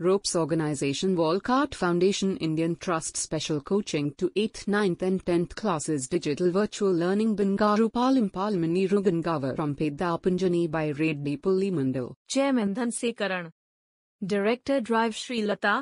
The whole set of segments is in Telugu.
Ropes Organization Walcott Foundation Indian Trust Special Coaching to 8th, 9th and 10th classes Digital Virtual Learning Bangaru Palim Palmani Rugangavar from Pedapunjani by Reddy Pullimandal. Chairman Dhanse Director Drive Sri Lata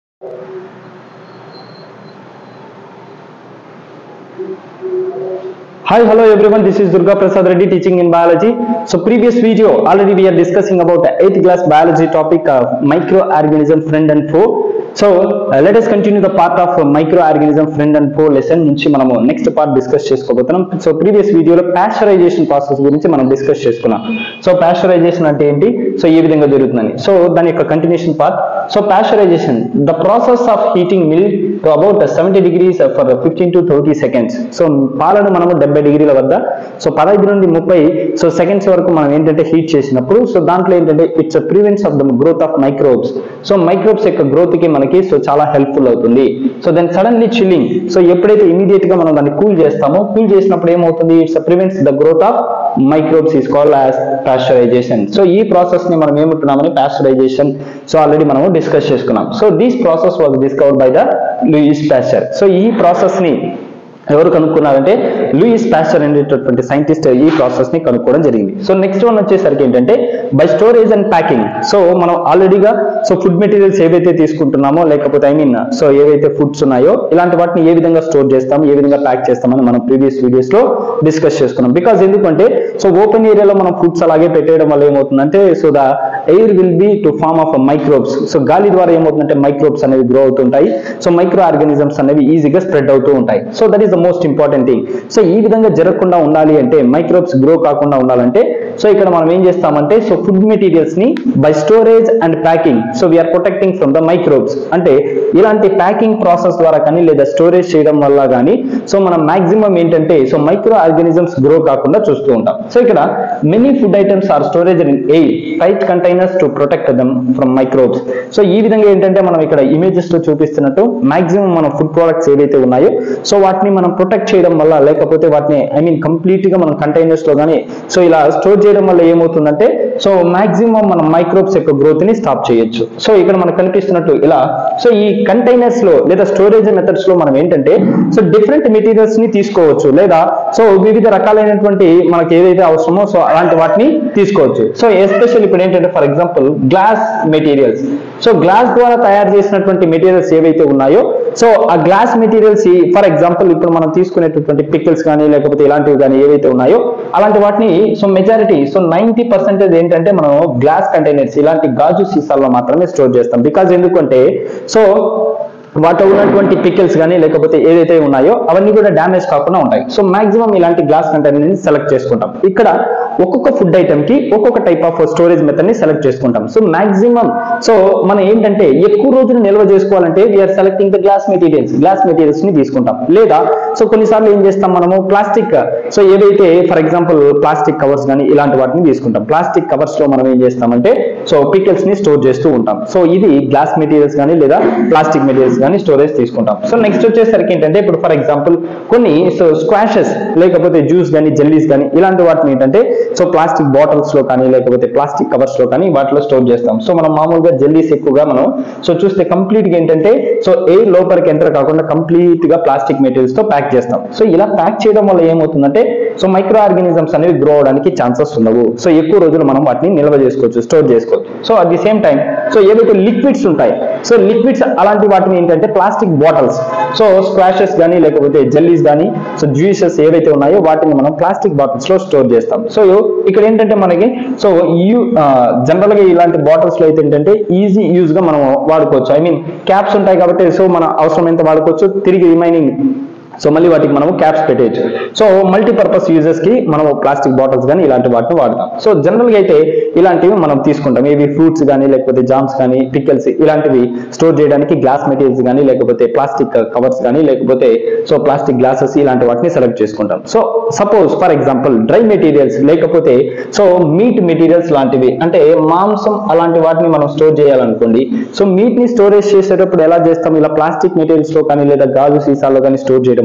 Hi, hello everyone. This is Durga Prasad Reddy teaching in biology. So previous video already we are discussing about the 8th class biology topic of microorganism friend and foe. So uh, let us continue the part of uh, microorganism friend and foe lesson నుంచి మనము నెక్స్ట్ పార్ట్ డిస్కస్ చేసుకోబోతున్నాం సో ప్రీవియస్ వీడియోలో పాస్చరైజేషన్ ప్రాసెస్ గురించి మనం డిస్కస్ చేసుకున్నాం సో పాస్చరైజేషన్ అంటే ఏంటి సో ఏ విధంగా జరుగుతుందని సో దాని యొక్క continuation part so pasteurization the process of heating milk to about seventy degrees for fifteen to thirty seconds so పాలను మనము డెబ్బై డిగ్రీల వద్ద సో పదహైదు నుండి ముప్పై సో సెకండ్స్ వరకు మనం ఏంటంటే హీట్ చేసినప్పుడు సో దాంట్లో ఏంటంటే it's prevents of the growth of microbes so microbes యొక్క గ్రోత్ కి మనకి సో చాలా హెల్ప్ఫుల్ అవుతుంది so then suddenly chilling so ఎప్పుడైతే ఇమీడియట్ గా మనం దాన్ని కూల్ చేస్తామో కూల్ చేసినప్పుడు ఏమవుతుంది it's prevents the growth of microbes is called as pasteurization so ఈ ప్రాసెస్ ని మనం ఏమంటున్నామని పాస్చరైజేషన్ సో ఆల్రెడీ మనము డిస్కస్ చేసుకున్నాం so this process was discovered by the Louis Pasteur so ఈ ప్రాసెస్ ని ఎవరు కనుక్కున్నారంటే లూయిస్ పాస్చర్ అనేటటువంటి సైంటిస్ట్ ఈ ప్రాసెస్ ని కనుక్కోవడం జరిగింది సో నెక్స్ట్ వన్ వచ్చేసరికి ఏంటంటే by storage and packing so మనం ఆల్రెడీగా సో ఫుడ్ మెటీరియల్స్ ఏవైతే తీసుకుంటున్నామో లేకపోతే ఐ మీన్ సో ఏవైతే ఫుడ్స్ ఉన్నాయో ఇలాంటి వాటిని ఏ విధంగా స్టోర్ చేస్తాం ఏ విధంగా ప్యాక్ చేస్తామని మనం ప్రీవియస్ వీడియోస్ లో డిస్కస్ చేసుకున్నాం బికాస్ ఎందుకంటే సో ఓపెన్ ఏరియాలో మనం ఫుడ్స్ అలాగే పెట్టేయడం వల్ల ఏమవుతుందంటే so the air will be to form of microbes so గాలి ద్వారా ఏమవుతుందంటే మైక్రోబ్స్ అనేవి గ్రో అవుతుంటాయి సో మైక్రో ఆర్గానిజమ్స్ అనేవి ఈజీగా స్ప్రెడ్ అవుతూ ఉంటాయి so that is the most important thing so ఈ విధంగా జరగకుండా ఉండాలి అంటే మైక్రోబ్స్ గ్రో కాకుండా ఉండాలంటే సో ఇక్కడ మనం ఏం చేస్తామంటే సో ఫుడ్ మెటీరియల్స్ ని by storage and packing so we are protecting from the microbes అంటే ఇలాంటి ప్యాకింగ్ ప్రాసెస్ ద్వారా కానీ లేదా స్టోరేజ్ చేయడం వల్ల కానీ సో మనం మాక్సిమం ఏంటంటే సో మైక్రో ఆర్గానిజమ్స్ గ్రో కాకుండా చూస్తూ ఉంటాం సో ఇక్కడ many food items are storage in airtight containers to protect them from microbes so ఈ విధంగా ఏంటంటే మనం ఇక్కడ ఇమేజెస్ లో చూపిస్తున్నట్టు మాక్సిమం మన ఫుడ్ ప్రొడక్ట్స్ ఏవైతే ఉన్నాయో సో వాటిని మనం ప్రొటెక్ట్ చేయడం వల్ల లేకపోతే వాటిని ఐ మీన్ కంప్లీట్ గా మనం కంటైనర్స్ లో కానీ సో ఇలా స్టోర్ చేయడం వల్ల ఏమవుతుందంటే సో మాక్సిమం మనం మైక్రోబ్స్ యొక్క గ్రోత్ ని స్టాప్ చేయొచ్చు సో ఇక్కడ మనకు కనిపిస్తున్నట్టు ఇలా సో ఈ కంటైనర్స్ లో లేదా స్టోరేజ్ మెథడ్స్ లో మనం ఏంటంటే సో డిఫరెంట్ మెటీరియల్స్ ని తీసుకోవచ్చు లేదా సో వివిధ రకాలైనటువంటి మనకి ఏదైతే అవసరమో సో అలాంటి వాటిని తీసుకోవచ్చు సో ఎస్పెషల్ ఇప్పుడు ఏంటంటే for example glass materials so glass ద్వారా తయారు చేసినటువంటి మెటీరియల్స్ ఏవైతే ఉన్నాయో సో ఆ గ్లాస్ మెటీరియల్స్ ఫర్ ఎగ్జాంపుల్ ఇప్పుడు మనం తీసుకునేటటువంటి పికిల్స్ కానీ లేకపోతే ఇలాంటివి కానీ ఏవైతే ఉన్నాయో అలాంటి వాటిని so majority so ninety percentage ఏంటంటే మనం గ్లాస్ కంటైనర్స్ ఇలాంటి గాజు సీసాల్లో మాత్రమే స్టోర్ చేస్తాం బికాజ్ ఎందుకంటే సో వాటిలో ఉన్నటువంటి పికిల్స్ కానీ లేకపోతే ఏదైతే ఉన్నాయో అవన్నీ కూడా డ్యామేజ్ కాకుండా ఉంటాయి సో మాక్సిమం ఇలాంటి గ్లాస్ కంటైనర్ ని సెలెక్ట్ చేసుకుంటాం ఇక్కడ ఒక్కొక్క ఫుడ్ ఐటమ్ కి ఒక్కొక్క టైప్ ఆఫ్ స్టోరేజ్ మెథడ్ ని సెలెక్ట్ చేసుకుంటాం సో మాక్సిమం సో మనం ఏంటంటే ఎక్కువ రోజులు నిల్వ చేసుకోవాలంటే we are selecting the glass materials glass materials ని తీసుకుంటాం లేదా సో కొన్నిసార్లు ఏం చేస్తాం మనము ప్లాస్టిక్ సో ఏవైతే ఫర్ ఎగ్జాంపుల్ ప్లాస్టిక్ కవర్స్ కానీ ఇలాంటి వాటిని తీసుకుంటాం ప్లాస్టిక్ కవర్స్ లో మనం ఏం చేస్తామంటే సో పికిల్స్ ని స్టోర్ చేస్తూ ఉంటాం సో ఇది గ్లాస్ మెటీరియల్స్ కానీ లేదా ప్లాస్టిక్ మెటీరియల్స్ కానీ స్టోరేజ్ తీసుకుంటాం సో నెక్స్ట్ వచ్చేసరికి ఏంటంటే ఇప్పుడు ఫర్ ఎగ్జాంపుల్ కొన్ని సో స్క్వాషెస్ లేకపోతే జ్యూస్ కానీ జెల్లీస్ కానీ ఇలాంటి వాటిని ఏంటంటే సో ప్లాస్టిక్ బాటిల్స్ లో కానీ లేకపోతే ప్లాస్టిక్ కవర్స్ లో కానీ వాటిలో స్టోర్ చేస్తాం సో మనం మామూలుగా జెల్లీస్ ఎక్కువగా మనం సో చూస్తే కంప్లీట్ గా ఏంటంటే సో ఎయిర్ లోపలికి ఎంటర్ కాకుండా కంప్లీట్ గా ప్లాస్టిక్ మెటీరియల్స్ తో ప్యాక్ చేస్తాం సో ఇలా ప్యాక్ చేయడం వల్ల ఏమవుతుందంటే సో మైక్రో ఆర్గానిజమ్స్ అనేవి గ్రో అవడానికి ఛాన్సెస్ ఉండవు సో ఎక్కువ రోజులు మనం వాటిని నిల్వ చేసుకోవచ్చు స్టోర్ చేసుకోవచ్చు so at the same time so ఏవైతే లిక్విడ్స్ ఉంటాయి సో లిక్విడ్స్ అలాంటి వాటిని ఏంటంటే ప్లాస్టిక్ బాటిల్స్ సో స్క్వాషెస్ కానీ లేకపోతే జెల్లీస్ కానీ సో జ్యూసెస్ ఏవైతే ఉన్నాయో వాటిని మనం ప్లాస్టిక్ బాటిల్స్ లో స్టోర్ చేస్తాం సో ఇక్కడ ఏంటంటే మనకి సో యూ జనరల్ గా ఇలాంటి బాటిల్స్ లో అయితే ఏంటంటే ఈజీ యూజ్ గా మనం వాడుకోవచ్చు ఐ మీన్ క్యాప్స్ ఉంటాయి కాబట్టి సో మన అవసరం ఎంత వాడుకోవచ్చు తిరిగి రిమైనింగ్ సో మళ్ళీ వాటికి మనము క్యాప్స్ పెట్టేయచ్చు సో మల్టీపర్పస్ యూజెస్ కి మనం ప్లాస్టిక్ బాటిల్స్ కానీ ఇలాంటి వాటిని వాడతాం సో జనరల్ గా అయితే ఇలాంటివి మనం తీసుకుంటాం ఇవి ఫ్రూట్స్ కానీ లేకపోతే జామ్స్ కానీ పిక్కల్స్ ఇలాంటివి స్టోర్ చేయడానికి గ్లాస్ మెటీరియల్స్ కానీ లేకపోతే ప్లాస్టిక్ కవర్స్ కానీ లేకపోతే సో ప్లాస్టిక్ గ్లాసెస్ ఇలాంటి వాటిని సెలెక్ట్ చేసుకుంటాం so suppose for example dry materials లేకపోతే సో మీట్ మెటీరియల్స్ లాంటివి అంటే మాంసం అలాంటి వాటిని మనం స్టోర్ చేయాలనుకోండి సో మీట్ ని స్టోరేజ్ చేసేటప్పుడు ఎలా చేస్తాం ఇలా ప్లాస్టిక్ మెటీరియల్స్ లో కానీ లేదా గాజు సీసాల్లో కానీ స్టోర్ చేయడం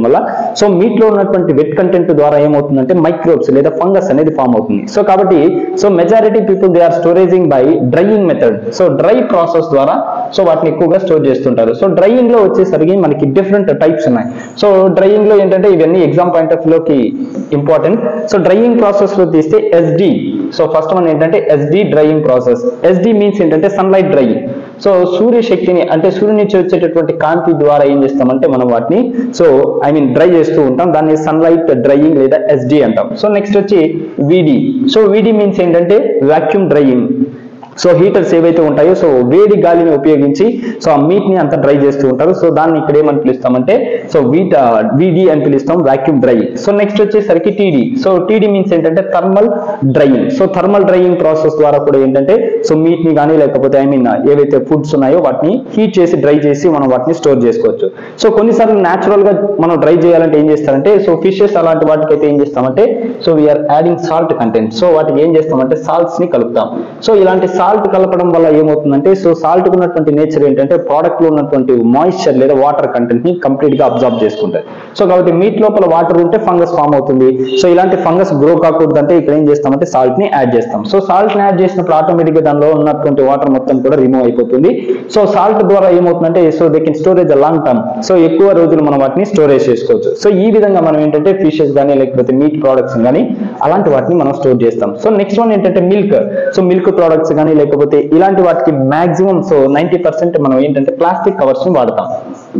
వల్ల సో మీట్ లో ఉన్నటువంటి వెట్ కంటెంట్ ద్వారా ఏమవుతుందంటే మైక్రోబ్స్ లేదా ఫంగస్ అనేది ఫామ్ అవుతుంది సో కాబట్టి so majority people they are storaging by drying method so dry process ద్వారా సో వాటిని ఎక్కువగా స్టోర్ చేస్తుంటారు సో డ్రైయింగ్ లో వచ్చేసరికి మనకి డిఫరెంట్ టైప్స్ ఉన్నాయి సో డ్రైయింగ్ లో ఏంటంటే ఇవన్నీ ఎగ్జామ్ పాయింట్ ఆఫ్ లోకి ఇంపార్టెంట్ సో డ్రైయింగ్ ప్రాసెస్ లో తీస్తే ఎస్డి సో ఫస్ట్ వన్ ఏంటంటే SD drying process SD means ఏంటంటే సన్లైట్ డ్రైయింగ్ సో సూర్య శక్తిని అంటే సూర్యుని నుంచి వచ్చేటటువంటి కాంతి ద్వారా ఏం చేస్తామంటే మనం వాటిని సో ఐ మీన్ డ్రై చేస్తూ ఉంటాం దాన్ని సన్లైట్ డ్రైయింగ్ లేదా ఎస్డి అంటాం సో నెక్స్ట్ వచ్చి విడి సో విడి మీన్స్ ఏంటంటే వాక్యూమ్ డ్రైయింగ్ సో హీటర్స్ ఏవైతే ఉంటాయో సో వేడి గాలిని ఉపయోగించి సో ఆ మీట్ ని అంతా డ్రై చేస్తూ ఉంటారు సో దాన్ని ఇక్కడ ఏమని పిలుస్తామంటే సో వీట్ విడి అని పిలుస్తాం వాక్యూమ్ డ్రై సో నెక్స్ట్ వచ్చేసరికి టీడీ సో టీడీ మీన్స్ ఏంటంటే thermal drying so thermal drying process ద్వారా కూడా ఏంటంటే సో మీట్ ని కానీ లేకపోతే ఐ మీన్ ఏవైతే ఫుడ్స్ ఉన్నాయో వాటిని హీట్ చేసి డ్రై చేసి మనం వాటిని స్టోర్ చేసుకోవచ్చు సో కొన్నిసార్లు న్యాచురల్ గా మనం డ్రై చేయాలంటే ఏం చేస్తారంటే సో ఫిషెస్ అలాంటి వాటికి అయితే ఏం చేస్తామంటే so we are adding salt content so వాటికి ఏం చేస్తామంటే సాల్ట్స్ ని కలుపుతాం సో ఇలాంటి సాల్ట్ కలపడం వల్ల ఏమవుతుందంటే సో సాల్ట్ ఉన్నటువంటి నేచర్ ఏంటంటే ప్రోడక్ట్ లో ఉన్నటువంటి మాయిశ్చర్ లేదా వాటర్ కంటెంట్ ని కంప్లీట్ గా అబ్జర్వ్ చేసుకుంటాయి సో కాబట్టి మీట్ లోపల వాటర్ ఉంటే ఫంగస్ ఫామ్ అవుతుంది సో ఇలాంటి ఫంగస్ గ్రో కాకూడదు అంటే ఇక్కడ ఏం చేస్తామంటే సాల్ట్ ని యాడ్ చేస్తాం సో సాల్ట్ ని యాడ్ చేసినప్పుడు ఆటోమేటిక్ గా దానిలో ఉన్నటువంటి వాటర్ మొత్తం కూడా రిమూవ్ అయిపోతుంది సో సాల్ట్ ద్వారా ఏమవుతుందంటే so they can storage long term so ఎక్కువ రోజులు మనం వాటిని స్టోరేజ్ చేసుకోవచ్చు సో ఈ విధంగా మనం ఏంటంటే ఫిషెస్ కానీ లేకపోతే మీట్ ప్రోడక్ట్స్ కానీ అలాంటి వాటిని మనం స్టోర్ చేస్తాం సో నెక్స్ట్ వన్ ఏంటంటే మిల్క్ సో మిల్క్ ప్రోడక్ట్స్ కానీ లేకపోతే ఇలాంటి వాటికి మాక్సిమం సో నైన్టీ పర్సెంట్ మనం ఏంటంటే ప్లాస్టిక్ కవర్స్ ని వాడతాం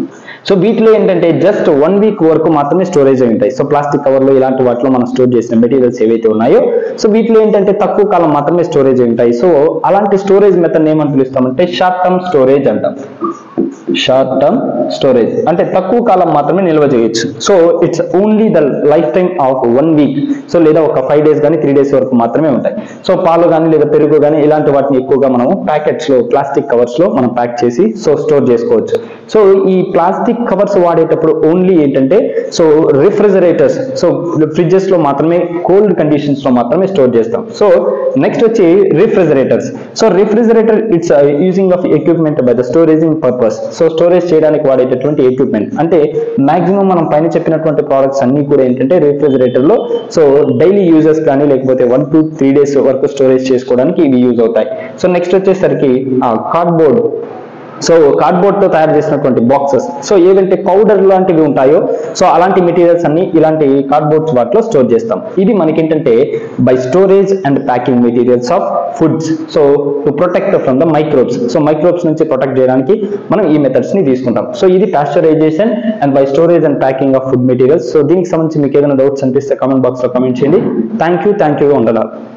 సో వీటిలో ఏంటంటే జస్ట్ వన్ వీక్ వరకు మాత్రమే స్టోరేజ్ అయి ఉంటాయి సో ప్లాస్టిక్ కవర్ లో ఇలాంటి వాటిలో మనం స్టోర్ చేసిన మెటీరియల్స్ ఏవైతే ఉన్నాయో సో వీటిలో ఏంటంటే తక్కువ కాలం మాత్రమే స్టోరేజ్ అయి ఉంటాయి సో అలాంటి స్టోరేజ్ మెథడ్ ఏమని పిలుస్తామంటే షార్ట్ టర్మ్ స్టోరేజ్ అంటాం షార్ట్ టర్మ్ స్టోరేజ్ అంటే తక్కువ కాలం మాత్రమే నిల్వ చేయొచ్చు so it's only the lifetime of one week so లేదా ఒక ఫైవ్ డేస్ కానీ త్రీ డేస్ వరకు మాత్రమే ఉంటాయి సో పాలు కానీ లేదా పెరుగు కానీ ఇలాంటి వాటిని ఎక్కువగా మనము ప్యాకెట్స్ లో ప్లాస్టిక్ కవర్స్ లో మనం ప్యాక్ చేసి సో స్టోర్ చేసుకోవచ్చు సో ఈ ప్లాస్టిక్ కవర్స్ వాడేటప్పుడు ఓన్లీ ఏంటంటే సో రిఫ్రిజరేటర్స్ సో ఫ్రిడ్జెస్ లో మాత్రమే కోల్డ్ కండిషన్స్ లో మాత్రమే స్టోర్ చేస్తాం సో నెక్స్ట్ వచ్చి refrigerators so refrigerator it's using of equipment by the storaging purpose so storage చేయడానికి వాడేటటువంటి ఎక్విప్మెంట్ అంటే మాక్సిమం మనం పైన చెప్పినటువంటి ప్రోడక్ట్స్ అన్ని కూడా ఏంటంటే రిఫ్రిజరేటర్ లో సో డైలీ యూజెస్ కానీ లేకపోతే వన్ టు త్రీ డేస్ వరకు స్టోరేజ్ చేసుకోవడానికి ఇవి యూజ్ అవుతాయి సో నెక్స్ట్ వచ్చేసరికి కార్డ్బోర్డ్ సో కార్డ్బోర్డ్ తో తయారు చేసినటువంటి బాక్సెస్ సో ఏవైతే పౌడర్ లాంటివి ఉంటాయో సో అలాంటి మెటీరియల్స్ అన్ని ఇలాంటి కార్డ్బోర్డ్స్ వాటిలో స్టోర్ చేస్తాం ఇది మనకి ఏంటంటే by storage and packing materials of foods so to protect from the microbes so microbes నుంచి ప్రొటెక్ట్ చేయడానికి మనం ఈ మెథడ్స్ ని తీసుకుంటాం సో ఇది pasteurization and by storage and packing of food materials so దీనికి సంబంధించి మీకు ఏదైనా డౌట్స్ అనిపిస్తే కామెంట్ బాక్స్ లో కమెంట్ చేయండి థ్యాంక్ యూ థ్యాంక్ యూ ఉండడాలి